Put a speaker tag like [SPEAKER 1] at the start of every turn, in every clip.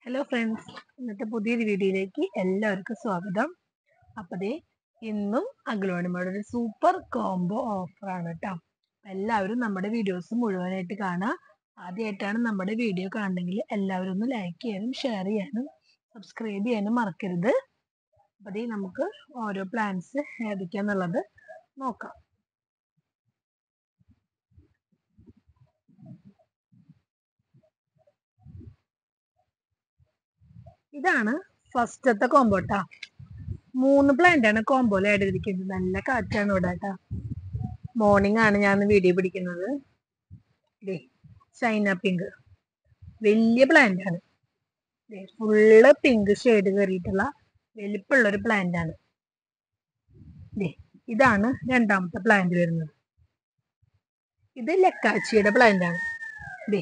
[SPEAKER 1] Hello friends ഇന്നത്തെ പുതിയൊരു വീഡിയോയിലേക്ക് എല്ലാവർക്കും സ്വാഗതം അപ്പോൾ ദേ ഇന്നും അഗ്ലോണിമയുടെ ഒരു സൂപ്പർ കോംബോ ഓഫറാണ് കേട്ടോ എല്ലാവരും നമ്മുടെ വീഡിയോസ് മുഴുവനായിട്ട് കാണുക ആദ്യമായിട്ടാണ് നമ്മുടെ വീഡിയോ കാണണമെങ്കിൽ എല്ലാവരും ഒന്ന് ലൈക്ക് ചെയ്യാനും ഷെയർ ചെയ്യാനും സബ്സ്ക്രൈബ് ചെയ്യാനും മറക്കരുത് അപ്പോൾ ദേ നമുക്ക് ഓരോ പ്ലാൻസ് ഏതൊക്കെയാന്നുള്ളത് നോക്കാം ഇതാണ് ഫസ്റ്റത്തെ കോംബോ ട്ടാ മൂന്ന് പ്ലാന്റ് ആണ് കോംബോയിൽ ആഡ് ചെയ്തിരിക്കുന്നത് നല്ല കാറ്റാണ് ഇവിടെ കേട്ടാ മോർണിംഗ് ആണ് ഞാൻ വീഡിയോ പിടിക്കുന്നത് ദേ ചൈന പിങ്ക് വലിയ പ്ലാന്റ് ആണ് ഫുള്ള് പിങ്ക് ഷെയ്ഡ് കയറിയിട്ടുള്ള വലിപ്പമുള്ള ഒരു പ്ലാന്റ് ആണ് ദേ ഇതാണ് രണ്ടാമത്തെ പ്ലാന്റ് വരുന്നത് ഇത് ലക്കാച്ചിയുടെ പ്ലാന്റ് ആണ് ദേ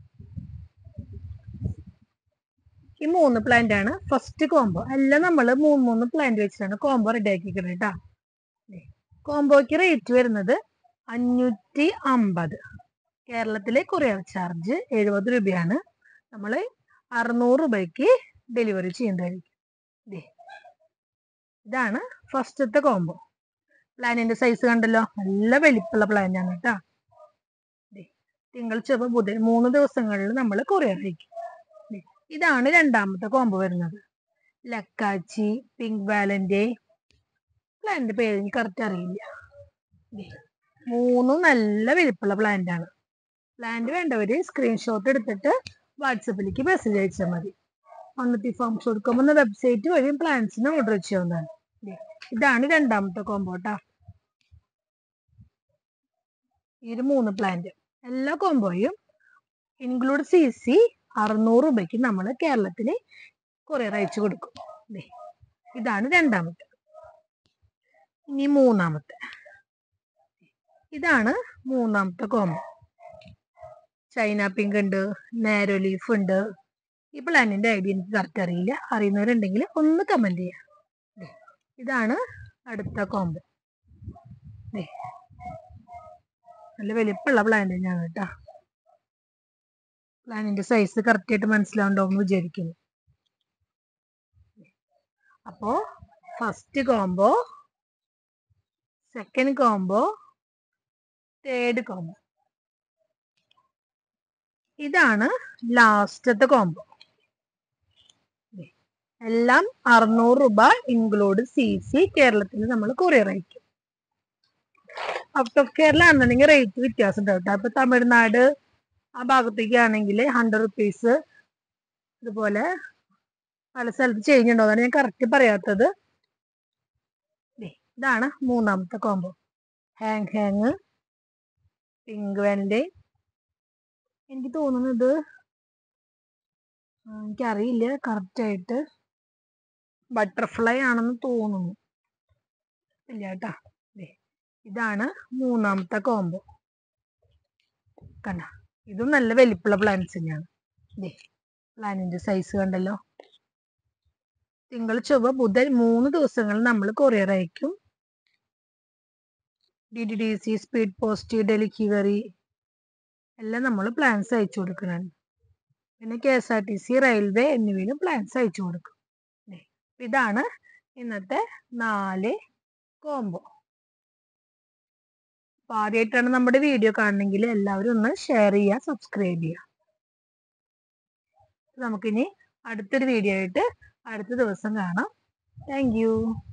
[SPEAKER 1] ഈ മൂന്ന് പ്ലാന്റ് ആണ് ഫസ്റ്റ് കോംബോ എല്ലാം നമ്മൾ മൂന്ന് മൂന്ന് പ്ലാന്റ് വെച്ചിട്ടാണ് കോംബോ റെഡി ആക്കിക്കുന്നത് കേട്ടോ കോംബോയ്ക്ക് റേറ്റ് വരുന്നത് അഞ്ഞൂറ്റി അമ്പത് കേരളത്തിലെ കൊറിയർ ചാർജ് എഴുപത് രൂപയാണ് നമ്മൾ അറുന്നൂറ് രൂപയ്ക്ക് ഡെലിവറി ചെയ്യുന്നതായിരിക്കും ദേ. ഇതാണ് ഫസ്റ്റത്തെ കോംബോ പ്ലാനിന്റെ സൈസ് കണ്ടല്ലോ നല്ല വലിപ്പമുള്ള പ്ലാൻ ആണ് കേട്ടോ ദേ. തിങ്കൾ ചൊവ്വ ബുധൻ മൂന്ന് ദിവസങ്ങളിൽ നമ്മൾ കൊറിയർ അയക്കും ദേ. ഇതാണ് രണ്ടാമത്തെ കോംബോ വരുന്നത് ലക്കാച്ചി പിങ്ക് വാലന്റെ പ്ലാന്റ് പേര് എനിക്ക് കറക്റ്റ് അറിയില്ല ദേ. മൂന്നും നല്ല വലിപ്പമുള്ള പ്ലാന്റ് ആണ് പ്ലാന്റ് വേണ്ടവര് സ്ക്രീൻഷോട്ട് എടുത്തിട്ട് വാട്സപ്പിലേക്ക് മെസ്സേജ് അയച്ചാൽ മതി വന്നിട്ട് ഫോംസ് കൊടുക്കുമ്പോൾ വെബ്സൈറ്റ് വഴി പ്ലാന്റ്സിന് ഓർഡർ ചെയ്യാവുന്നതാണ് ദേ. ഇതാണ് രണ്ടാമത്തെ കോംബോ ട്ടാ ഈ ഒരു മൂന്ന് പ്ലാന്റ് എല്ലാ കോംബോയും ഇൻക്ലൂഡ് സി സി അറുന്നൂറ് രൂപയ്ക്ക് നമ്മൾ കേരളത്തിൽ കൊറിയർ അയച്ചു കൊടുക്കും ദേ, ഇതാണ് രണ്ടാമത്തെ ഇനി മൂന്നാമത്തെ ഇതാണ് മൂന്നാമത്തെ കോംബോ ചൈന പിങ്ക് ഉണ്ട് നാരോ ലീഫ് ഉണ്ട് ഈ പ്ലാനിന്റെ ഐഡിയ എനിക്ക് കറക്റ്റ് അറിയില്ല അറിയുന്നവരുണ്ടെങ്കിൽ ഒന്ന് കമന്റ് ചെയ്യാം ദേ, ഇതാണ് അടുത്ത കോംബോ ദേ, നല്ല വലിപ്പമുള്ള പ്ലാന്റ് തന്നെയാണ് കേട്ടോ പ്ലാനിന്റെ സൈസ് കറക്റ്റ് ആയിട്ട് മനസ്സിലാവുണ്ടോ എന്ന് വിചാരിക്കുന്നു അപ്പോ first combo second combo third combo ഇതാണ് ലാസ്റ്റത്തെ കോംബോ എല്ലാം അറുന്നൂറ് രൂപ ഇൻക്ലൂഡ് സി സി കേരളത്തിൽ നമ്മൾ കൊറിയർ അയക്കും ഔട്ട് ഓഫ് കേരള ആണെന്നുണ്ടെങ്കിൽ റേറ്റ് വ്യത്യാസം ഉണ്ടാവും കേട്ടോ ഇപ്പൊ തമിഴ്നാട് ആ ഭാഗത്തേക്ക് ആണെങ്കിൽ ഹൺഡ്രഡ് റുപ്പീസ് ഇതുപോലെ പല സ്ഥലത്ത് ചേഞ്ച് ഉണ്ടോ അതാണ് ഞാൻ കറക്റ്റ് പറയാത്തത് ദേ, ഇതാണ് മൂന്നാമത്തെ കോംബോ ഹാങ് ഹാങ് പിങ്ക് വെൻ്റെ എനിക്ക് തോന്നുന്നത് ആ, എനിക്കറിയില്ല കറക്റ്റ് ആയിട്ട് ബട്ടർഫ്ലൈ ആണെന്ന് തോന്നുന്നു ഇല്ല കേട്ടാ ദേ, ഇതാണ് മൂന്നാമത്തെ കോംബോ കണ്ട ഇതും നല്ല വലിപ്പമുള്ള പ്ലാന്റ്സ് തന്നെയാണ് ദേ പ്ലാനിന്റെ സൈസ് കണ്ടല്ലോ തിങ്കൾ ചൊവ്വ ബുധൻ മൂന്ന് ദിവസങ്ങൾ നമ്മൾ കൊറിയർ അയക്കും D D D C speed post delivery എല്ലാം നമ്മൾ പ്ലാൻസ് അയച്ചു കൊടുക്കണം പിന്നെ K S R T C railway എന്നിവയിലും പ്ലാൻസ് അയച്ചു കൊടുക്കും ദേ, ഇതാണ് ഇന്നത്തെ നാല് കോംബോ അപ്പൊ ആദ്യമായിട്ടാണ് നമ്മുടെ വീഡിയോ കാണണമെങ്കിൽ എല്ലാവരും ഒന്ന് ഷെയർ ചെയ്യുക സബ്സ്ക്രൈബ് ചെയ്യുക നമുക്കിനി അടുത്തൊരു വീഡിയോ ആയിട്ട് അടുത്ത ദിവസം കാണാം താങ്ക്